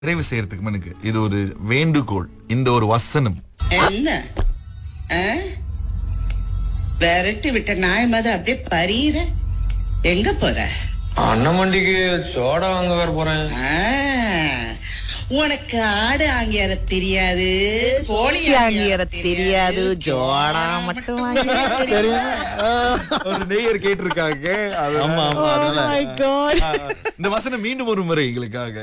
நிறைவு செய்யறதுக்கு மனுக்கு இது ஒரு வேண்டுகோள் இந்த ஒரு வசனம் என்ன ஆ? விரட்டி விட்ட நாய் மாதிரி அப்படியே பரீர எங்க போற அண்ணன் மண்டிக்கு சோடா வாங்க வேற போறேன் ஆ, உனக்கு ஆடு ஆங்கியார தெரியாது கோழி ஆங்கியர தெரியாது ஜோடா மட்டும் வாங்கியா தெரியும் ஒரு நேயர் கேட்டிருக்காங்க அது- ஆமா ஆமா அதனால my God. ஆ, இந்த வசனம் மீண்டும் ஒரு முறை எங்களுக்காக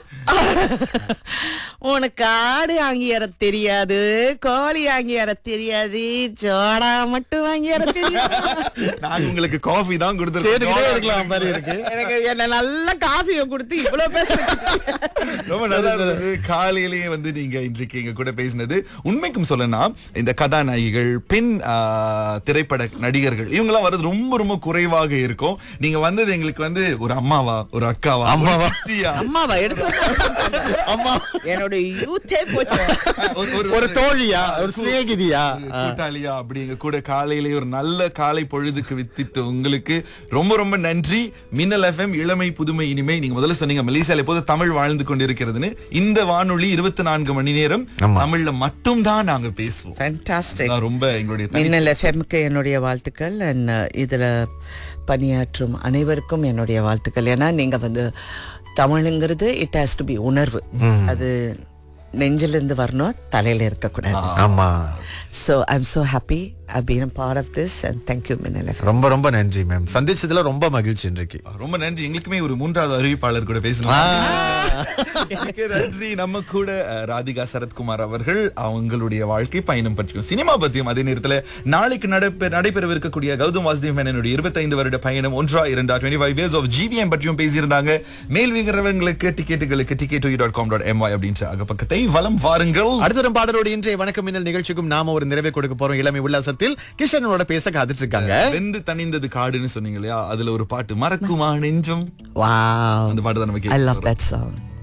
உனக்கு ஆடு ஆங்கியர தெரியாது கோழி ஆங்கியர தெரியாது ஜோடா மட்டும் வாங்கியற தெரியும் நாங்க உங்களுக்கு காஃபி தான் கேட்டுக்கிட்டே இருக்கலாம் கொடுத்துருக்கோம் மாதிரி இருக்கு எனக்கு என்ன நல்ல காஃபியை கொடுத்து இவ்வளவு பேச ரொம்ப நல்லா இருந்தது காலையிலேயே வந்து நீங்க இன்றைக்கு எங்க கூட பேசினது உண்மைக்கும் சொல்லனா இந்த கதாநாயகிகள் பெண் ஆ, திரைப்பட நடிகர்கள் இவங்க எல்லாம் வர்றது ரொம்ப ரொம்ப குறைவாக இருக்கும் நீங்க வந்தது எங்களுக்கு வந்து ஒரு அம்மாவா ஒரு அக்காவா அம்மாவா? ஒரு சித்தியா? அம்மாவா எடுத்து அம்மா என்னோட யூத்தே போச்சு ஒரு தோழியா ஒரு சிநேகிதியா ஒரு கூட்டாளியா அப்படி எங்க கூட காலையிலேயே ஒரு நல்ல காலை பொழுதுக்கு வித்திட்டு உங்களுக்கு ரொம்ப ரொம்ப நன்றி மின்னல் எஃப்எம் இளமை புதுமை இனிமை நீங்க முதல்ல சொன்னீங்க மலேசியால எப்போது தமிழ் வாழ்ந்து கொண்டிருக்கிறதுன்னு இந்த வானொலி இருபத்தி நான்கு மணி நேரம் ஆமா. தமிழ்ல மட்டும் தான் நாங்க பேசுவோம் ஃபேண்டாஸ்டிக் அதான் ரொம்ப எங்களுடைய தனி- மின்னல் எஃப்எம்க்கு என்னுடைய வாழ்த்துக்கள் அண்ட் இதில் பணியாற்றும் அனைவருக்கும் என்னுடைய வாழ்த்துக்கள் ஏன்னா நீங்கள் வந்து தமிழுங்கிறது இட் ஹேஸ் டு பி உணர்வு அது நெஞ்சிலிருந்து வரணும் தலையில இருக்கக்கூடாது ஆமா so I am so happy I been part of this and thank you Minnal FM ரொம்ப ரொம்ப நன்றி மேம் சந்திச்சதுல ரொம்ப மகிழ்ச்சி இன்றைக்கு ரொம்ப நன்றி எங்களுக்குமே ஒரு மூன்றாவது அறிவிப்பாளர் கூட பேசணும் மிக்க நன்றி நம்ம கூட அஹ், ராதிகா சரத்குமார் அவர்கள் அவங்களுடைய வாழ்க்கை பயணம் பற்றியும் சினிமா பற்றியும் அதே நேரத்துல நாளைக்கு நடைபெற நடைபெறவிருக்கக்கூடிய கௌதம் வாசுதேவ் மேனனுடைய இருபத்தைந்து வருட பயணம் ஒன்றா இரண்டா twenty five years of GVM பற்றியும் பேசியிருந்தாங்க மேல் விகிறவங்களுக்கு டிக்கெட்டுகளுக்கு ticket dot com dot MY அப்படின்ற அகப்பக்கத்தை வலம் வாருங்கள் அடுத்த ஒரு பாடலோடு இன்றைய வணக்கம் மின்னல் நிகழ்ச்சிக்கும் நாம ஒரு நிறைவை கொடுக்க போறோம் இளமை உல்லாசத்தில் கிஷனோட பேச காத்துட்டு இருக்காங்க வெந்து தணிந்தது காடுன்னு சொன்னீங்க இல்லையா அதுல ஒரு பாட்டு மறக்குமா நெஞ்சம் வாவ் அந்த பாட்டு தான் நம்ம ஐ கேட்க லவ் தட் சாங்